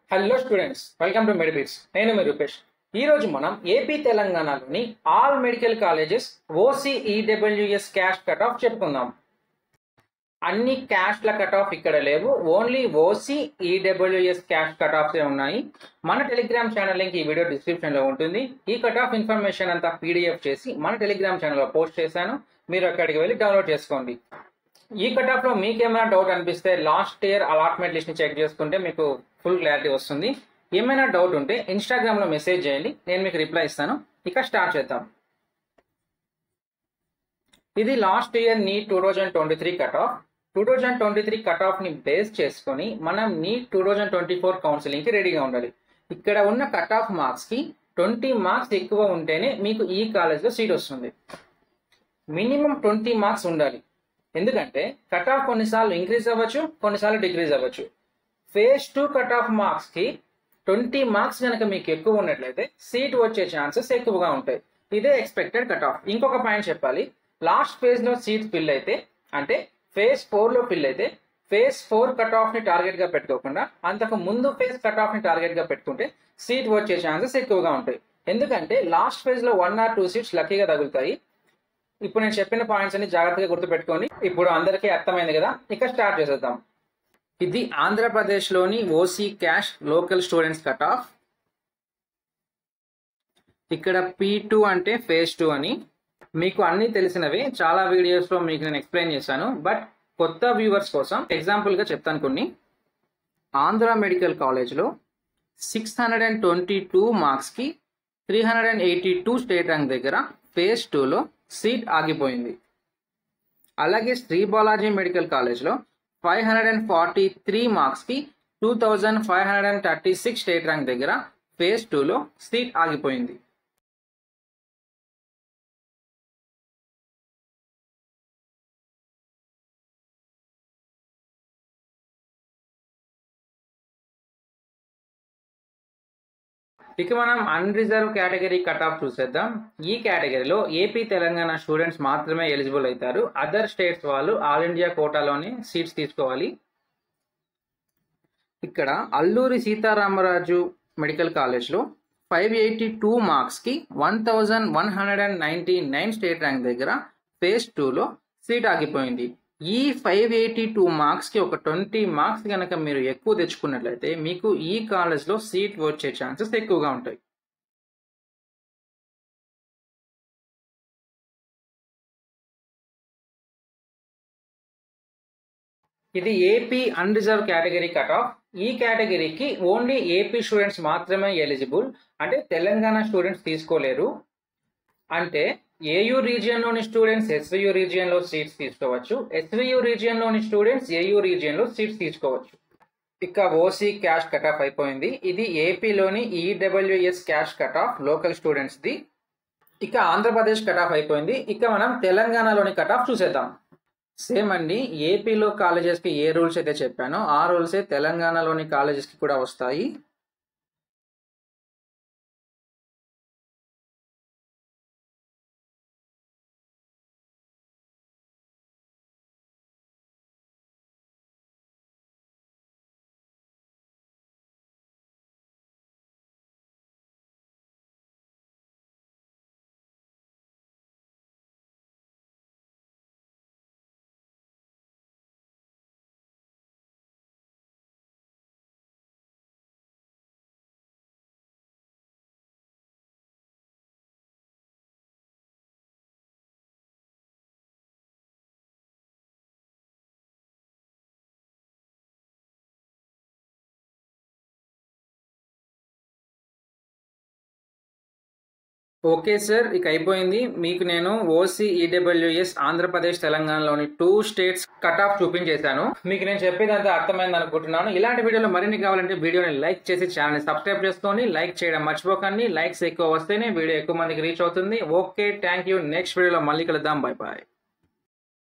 hello students welcome to Medibits నేను మీ రూపేష్ ఈ రోజు మనం ఏపీ తెలంగాణలోని all medical colleges OC EWS caste cut off చెప్పుకుందాం అన్ని క్యాష్ల కట్ ఆఫ్ ఇక్కడ లేవు only OC EWS caste cut offs ఉన్నాయి మన టెలిగ్రామ్ ఛానల్ లింక్ ఈ వీడియో డిస్క్రిప్షన్ లో ఉంటుంది ఈ కట్ ఆఫ్ ఇన్ఫర్మేషన్ అంతా పీడిఎఫ్ చేసి మన టెలిగ్రామ్ ఛానల్లో పోస్ట్ చేశాను మీరు అక్కడికి వెళ్ళి డౌన్లోడ్ చేసుకోండి ఈ కట్ ఆఫ్ లో మీకేమైనా డౌట్ అనిపిస్తే లాస్ట్ ఇయర్ అలాట్మెంట్ లిస్ట్ ని చెక్ చేసుకుంటే మీకు ఫుల్ క్లారిటీ వస్తుంది ఏమైనా డౌట్ ఉంటే ఇన్స్టాగ్రామ్ లో మెసేజ్ చేయండి నేను మీకు రిప్లై ఇస్తాను ఇక స్టార్ట్ చేద్దాం ఇది last year NEET two thousand twenty three cut off two thousand twenty three cut off ని బేస్ చేసుకొని మనం NEET two thousand twenty four counselling కి రెడీగా ఉండాలి ఇక్కడ ఉన్న కట్ ఆఫ్ మార్క్స్ కి ట్వంటీ మార్క్స్ ఎక్కువ ఉంటేనే మీకు ఈ కాలేజ్ లో సీట్ వస్తుంది మినిమం ట్వంటీ మార్క్స్ ఉండాలి ఎందుకంటే కట్ ఆఫ్ కొన్నిసార్లు ఇంక్రీజ్ అవ్వచ్చు కొన్నిసార్లు డిక్రీజ్ అవ్వచ్చు phase two cut off marks కి ట్వంటీ మార్క్స్ కనుక మీకు ఎక్కువ ఉన్నట్లయితే సీట్ వచ్చే ఛాన్సెస్ ఎక్కువగా ఉంటాయి ఇదే ఎక్స్పెక్టెడ్ కట్ ఆఫ్ ఇంకొక పాయింట్ చెప్పాలి లాస్ట్ ఫేజ్ లో సీట్ ఫిల్ అయితే అంటే ఫేజ్ ఫోర్ లో ఫిల్ అయితే ఫేజ్ ఫోర్ కట్ ఆఫ్ ని టార్గెట్ గా పెట్టుకోకుండా అంతకు ముందు ఫేజ్ కట్ ఆఫ్ ని టార్గెట్ గా పెట్టుకుంటే సీట్ వచ్చే ఛాన్సెస్ ఎక్కువగా ఉంటాయి ఎందుకంటే లాస్ట్ ఫేజ్ లో వన్ ఆర్ టూ సీట్స్ లక్కీగా తగులుతాయి ఇప్పుడు నేను చెప్పిన పాయింట్స్ అన్ని జాగ్రత్తగా గుర్తుపెట్టుకొని ఇప్పుడు అందరికీ అర్థమైంది కదా ఇక స్టార్ట్ చేసేద్దాం ఇది ఆంధ్రప్రదేశ్లోని OC caste local students cut off ఇక్కడ పీ టూ అంటే ఫేజ్ టూ అని మీకు అన్ని తెలిసినవే చాలా వీడియోస్ లో మీకు నేను ఎక్స్ప్లెయిన్ చేశాను బట్ కొత్త వ్యూవర్స్ కోసం ఎగ్జాంపుల్ గా చెప్తాను కొన్ని ఆంధ్ర మెడికల్ కాలేజ్లో six hundred and twenty two మార్క్స్కి three hundred and eighty two state rank దగ్గర ఫేజ్ టూలో సీట్ ఆగిపోయింది అలాగే శ్రీ బాలాజీ మెడికల్ కాలేజ్లో five hundred and forty three మార్క్స్కి two thousand five hundred and thirty six state rank దగ్గర ఫేజ్ టూలో సీట్ ఆగిపోయింది ఇక మనం అన్రిజర్వ్ కేటగిరీ కట్ ఆఫ్ చూసేద్దాం ఈ కేటగిరీలో ఏపీ తెలంగాణ స్టూడెంట్స్ మాత్రమే ఎలిజిబుల్ అవుతారు అదర్ స్టేట్స్ వాళ్ళు ఆల్ ఇండియా కోటాలోనే సీట్స్ తీసుకోవాలి ఇక్కడ అల్లూరి సీతారామరాజు మెడికల్ కాలేజ్లో ఫైవ్ ఎయిటీ టూ మార్క్స్కి one thousand one hundred and ninety nine state rank దగ్గర ఫేజ్ టూలో సీట్ ఆగిపోయింది ఈ ఫైవ్ ఎయిటీ టూ మార్క్స్కి ఒక ట్వంటీ మార్క్స్ కనుక మీరు ఎక్కువ తెచ్చుకున్నట్లయితే మీకు ఈ కాలేజ్లో సీట్ వచ్చే ఛాన్సెస్ ఎక్కువగా ఉంటాయి ఇది AP unreserved category cut off ఈ కేటగిరీకి ఓన్లీ ఏపీ స్టూడెంట్స్ మాత్రమే ఎలిజిబుల్ అంటే తెలంగాణ స్టూడెంట్స్ తీసుకోలేరు అంటే ఏయూ రీజియన్లోని స్టూడెంట్స్ ఎస్వియు రీజియన్లో సీట్స్ తీసుకోవచ్చు ఎస్వియు రీజియన్లోని స్టూడెంట్స్ ఏయూ రీజియన్లో సీట్స్ తీసుకోవచ్చు ఇక ఓసీ క్యాష్ కట్ ఆఫ్ అయిపోయింది ఇది ఏపీలోని EWS caste cut off local స్టూడెంట్స్ది ఇక ఆంధ్రప్రదేశ్ కట్ ఆఫ్ అయిపోయింది ఇక మనం తెలంగాణలోని కట్ ఆఫ్ చూసేద్దాం సేమ్ అండి ఏపీలో కాలేజెస్కి ఏ రూల్స్ అయితే చెప్పానో ఆ రూల్సే తెలంగాణలోని కాలేజెస్కి కూడా వస్తాయి ఓకే సార్ ఇక అయిపోయింది మీకు నేను ఓసీ ఈడబ్ల్యూఎస్ ఆంధ్రప్రదేశ్ తెలంగాణలోని టూ స్టేట్స్ కట్ ఆఫ్ చూపించేశాను మీకు నేను చెప్పేదంతా అర్థమైంది అనుకుంటున్నాను ఇలాంటి వీడియోలు మరిన్ని కావాలంటే వీడియోని లైక్ చేసి ఛానల్ని సబ్స్క్రైబ్ చేసుకొని లైక్ చేయడం మర్చిపోకండి లైక్స్ ఎక్కువ వస్తేనే వీడియో ఎక్కువ మందికి రీచ్ అవుతుంది ఓకే థ్యాంక్ యూ నెక్స్ట్ వీడియోలో మళ్ళీ కలుద్దాం బై బాయ్